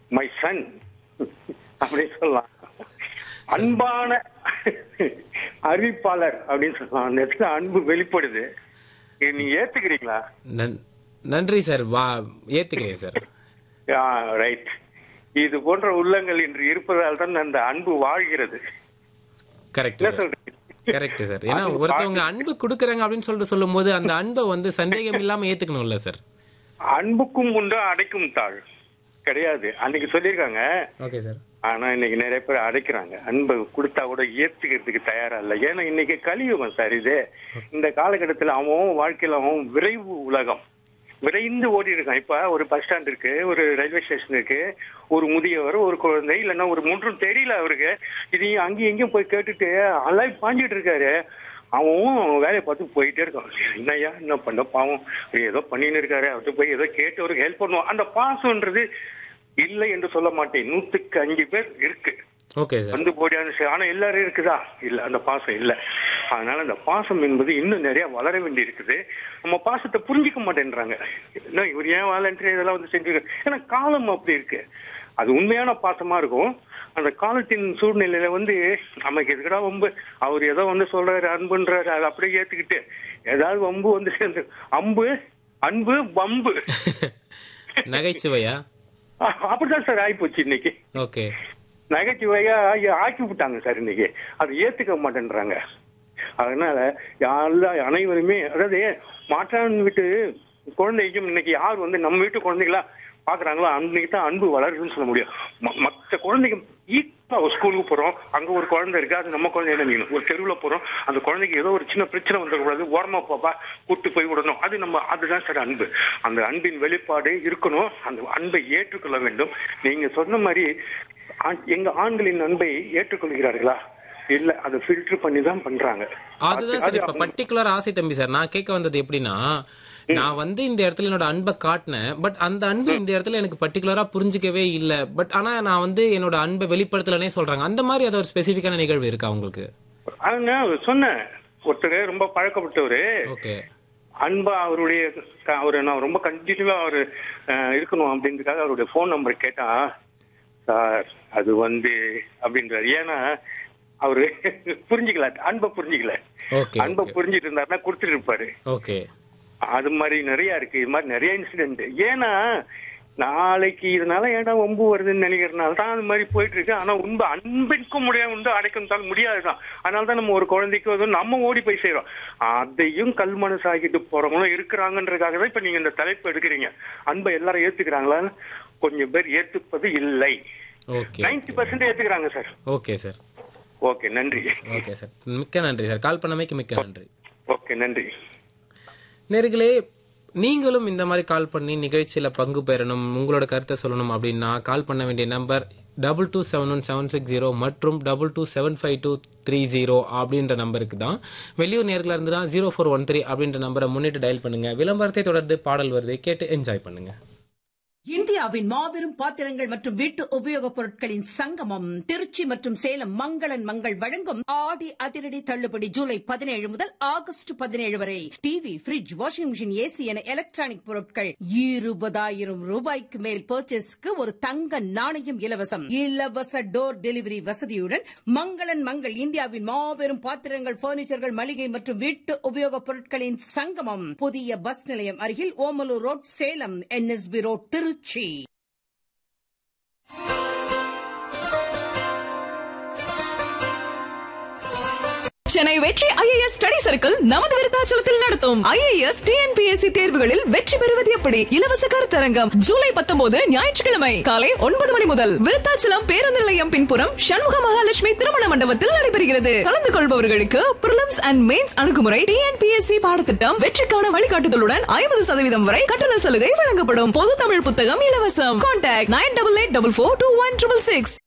my son அப்படின்னு சொல்லலாம் அன்பான அறிவிப்பாளர் அப்படின்னு சொல்லலாம் அந்த இடத்துல அன்பு வெளிப்படுது இது நீங்க ஏத்துக்கிறீங்களா நன்- நன்றி சார் வா ஏத்துக்கிறேன் சார் ரைட் இது போன்ற உள்ளங்கள் இன்று இருப்பதால் தான் அந்த அன்பு வாழ்கிறது கரெக்ட் என்ன சொல்றீங்க கரெக்ட் சார் ஏன்னா ஒருத்தவங்க அன்பு கொடுக்குறாங்க அப்படின்னு சொல்லிட்டு சொல்லும்போது அந்த அன்பை வந்து சந்தேகம் இல்லாம ஏத்துக்கணும்ல சார் அன்புக்கும் உண்டு அடைக்கும் தாழ் கிடையாது அன்னைக்கு சொல்லியிருக்காங்க ஓகே சார் ஆனா இன்னைக்கு நிறைய பேர் அடைக்கிறாங்க அன்பை கொடுத்தா கூட ஏத்துக்கிறதுக்கு தயாரா இல்லை ஏன்னா இன்னைக்கு கலியுகம் சார் இது இந்த காலகட்டத்துல அவன் வாழ்க்கையில அவன் விரைவு உலகம் விரைந்து ஓடி இருக்கான் இப்ப ஒரு பஸ் ஸ்டாண்ட் இருக்கு ஒரு ரயில்வே ஸ்டேஷன் இருக்கு ஒரு முதியவர் ஒரு குழந்தை இல்லைன்னா ஒரு மூன்றும் தெரியல அவருக்கு இதையும் அங்கேயும் எங்கேயும் போய் கேட்டுட்டு அலாய் பாஞ்சிட்டு இருக்காரு அவன் வேலையை பார்த்து போயிட்டே இருக்கான் என்னய்யா என்ன பண்ண பாவம் ஏதோ பண்ணின்னு இருக்காரு அவர்கிட்ட போய் ஏதோ கேட்டு ஒரு ஹெல்ப் பண்ணுவோம் அந்த பாசம்ன்றது இல்லை என்று சொல்ல மாட்டேன் நூத்துக்கு அஞ்சு பேர் இருக்கு ஓகே சார் வந்து போடியான்னு சொல்லி, ஆனா எல்லாரும் இருக்குதா இல்ல அந்த பாசம் இல்ல அதனால அந்த பாசம் என்பது இன்னும் நிறைய வளர வேண்டி இருக்குது நம்ம பாசத்தை புரிஞ்சிக்க மாட்டேன்றாங்க என்ன இவர் ஏன் வாலண்டரி இதெல்லாம் வந்து செஞ்சு ஏன்னா காலம் அப்படி இருக்கு அது உண்மையான பாசமா இருக்கும் அந்த காலத்தின் சூழ்நிலையில வந்து நமக்கு எதுக்கடா வம்பு அவர் ஏதோ வந்து சொல்றாரு அன்புன்றாரு அதை அப்படியே ஏத்துக்கிட்டு ஏதாவது வம்பு வந்து சேர்ந்து அம்பு அன்பு வம்பு நகைச்சுவையா அப்படிதான் சார் ஆயிப்போச்சு இன்னைக்கு ஓகே நகைச்சுவையா ஐயா, ஆக்கி விட்டாங்க சார் இன்னைக்கு அது ஏத்துக்க மாட்டேன்றாங்க அதனால எல்லா அனைவருமே அதாவது மாற்றான் வீட்டு குழந்தைக்கும் இன்னைக்கு யார் வந்து நம்ம வீட்டு குழந்தைகளா பாக்குறாங்களோ அன்னைக்கு தான் அன்பு வளருதுன்னு சொல்ல முடியும் ம- மத்த குழந்தைங்க ஈக்குவலா ஒரு ஸ்கூலுக்கு போறோம் அங்க ஒரு குழந்தை இருக்கு அது நம்ம குழந்தை என்ன ஒரு தெருவுல போறோம் அந்த குழந்தைக்கு ஏதோ ஒரு சின்ன பிரச்சனை வந்துடக்கூடாது ஓரமா போப்பா கூட்டு போய் விடணும் அது நம்ம அதுதான் சார் அன்பு அந்த அன்பின் வெளிப்பாடு இருக்கணும் அந்த அன்பை ஏற்றுக்கொள்ள வேண்டும் நீங்க சொன்ன மாதிரி ஆண்- எங்க ஆண்களின் அன்பை ஏற்றுக்கொள்கிறார்களா இல்ல அதை ஃபில்டர் பண்ணி தான் பண்றாங்க அதுதான் சார் இப்ப பர்டிகுலர் ஆசை தம்பி சார் நான் கேட்க வந்தது எப்படின்னா நான் வந்து இந்த இடத்துல என்னோட அன்பை காட்டினேன் பட் அந்த அன்பு இந்த இடத்துல எனக்கு பர்டிகுலரா புரிஞ்சிக்கவே இல்ல பட் ஆனா நான் வந்து என்னோட அன்பை வெளிப்படுத்தலனே சொல்றாங்க அந்த மாதிரி அது ஒரு ஸ்பெசிஃபிக்கான நிகழ்வு இருக்கா உங்களுக்கு அது நான் சொன்னேன் ஒருத்தர் ரொம்ப பழக்கப்பட்டவரு ஓகே அன்பா அவருடைய க- அவரு நான் ரொம்ப கண்டினியூவா அவரு அஹ், இருக்கணும் அப்படின்றதுக்காக அவருடைய ஃபோன் நம்பர் கேட்டா சார் அது வந்து அப்படின்றாரு ஏன்னா அவரு புரிஞ்சுக்கல அன்பை புரிஞ்சுக்கல ஓகே அன்பை புரிஞ்சுட்டு இருந்தாருன்னா கொடுத்துட்டு இருப்பாரு ஓகே அது மாதிரி நிறைய இருக்கு இது மாதிரி நிறைய இன்சிடென்ட் ஏன்னா நாளைக்கு இதனால ஏன்டா ஒம்பு வருதுன்னு நினைக்கிறதுனால தான் அது மாதிரி போயிட்டு இருக்கு ஆனா உண்மை அன்பிற்கும் முடியாது உண்டு அடைக்கும் தான் முடியாதுதான் அதனால தான் நம்ம ஒரு குழந்தைக்கு வந்து நம்ம ஓடி போய் செய்றோம் அதையும் கல் மனசாகிட்டு போறவங்களும் இருக்கிறாங்கன்றதுக்காக தான் இப்ப நீங்க இந்த தலைப்பு எடுக்கிறீங்க அன்பை எல்லாரும் ஏத்துக்கிறாங்களா கொஞ்சம் பேர் ஏத்துப்பது இல்லை ஓகே நைன்டி பர்சன்ட் ஏத்துக்கிறாங்க சார் ஓகே சார் ஓகே நன்றி ஓகே சார் மிக்க நன்றி சார் கால் பண்ணமைக்கு மிக்க நன்றி ஓகே நன்றி நேர்களே நீங்களும் இந்த மாதிரி கால் பண்ணி நிகழ்ச்சியில பங்கு பெறணும் உங்களோட கருத்தை சொல்லணும் அப்படின்னா கால் பண்ண வேண்டிய number double two seven one seven six zero மற்றும் double two seven five two three zero அப்படின்ற நம்பருக்கு தான் வெளியூர் நேர்களாக இருந்துன்னா ஜீரோ ஃபோர் ஒன் த்ரீ அப்படின்ற நம்பரை முன்னிட்டு டயல் பண்ணுங்க விளம்பரத்தை தொடர்ந்து பாடல் வருது கேட்டு என்ஜாய் பண்ணுங்க இந்தியாவின் மாபெரும் பாத்திரங்கள் மற்றும் வீட்டு உபயோகப் பொருட்களின் சங்கமம் திருச்சி மற்றும் சேலம் மங்களன் மங்கள் வழங்கும் ஆடி அதிரடி தள்ளுபடி ஜூலை பதினேழு முதல் ஆகஸ்ட் பதினேழு வரை TV fridge washing machine AC என எலக்ட்ரானிக் பொருட்கள் இருபதாயிரம் ரூபாய்க்கு மேல் பர்ச்சேஸ்க்கு ஒரு தங்க நாணயம் இலவசம் இலவச டோர் டெலிவரி வசதியுடன் மங்களன் மங்கள் இந்தியாவின் மாபெரும் பாத்திரங்கள் பர்னிச்சர்கள் மளிகை மற்றும் வீட்டு உபயோகப் பொருட்களின் சங்கமம் புதிய பஸ் நிலையம் அருகில் Omalur road Salem NSB road Tiruchi Chennai வெற்றி ஐஏஎஸ் ஸ்டடி சர்க்கிள் நமது விருத்தாச்சலத்தில் நடத்தும் ஐஏஎஸ் டிஎன்பிஎஸ்சி தேர்வுகளில் வெற்றி பெறுவது எப்படி இலவச கருத்தரங்கம் ஜூலை பத்தொன்பது ஞாயிற்றுக்கிழமை காலை ஒன்பது மணி முதல் விருத்தாச்சலம் பேருந்து நிலையம் பின்புறம் சண்முக மகாலட்சுமி திருமண மண்டபத்தில் நடைபெறுகிறது கலந்து கொள்பவர்களுக்கு பிரிலிம்ஸ் அண்ட் மெயின்ஸ் அணுகுமுறை டிஎன்பிஎஸ்சி பாடத்திட்டம் வெற்றிக்கான வழிகாட்டுதலுடன் ஐம்பது சதவீதம் வரை கட்டண சலுகை வழங்கப்படும் பொது தமிழ் புத்தகம் இலவசம் contact nine double eight double four two one triple six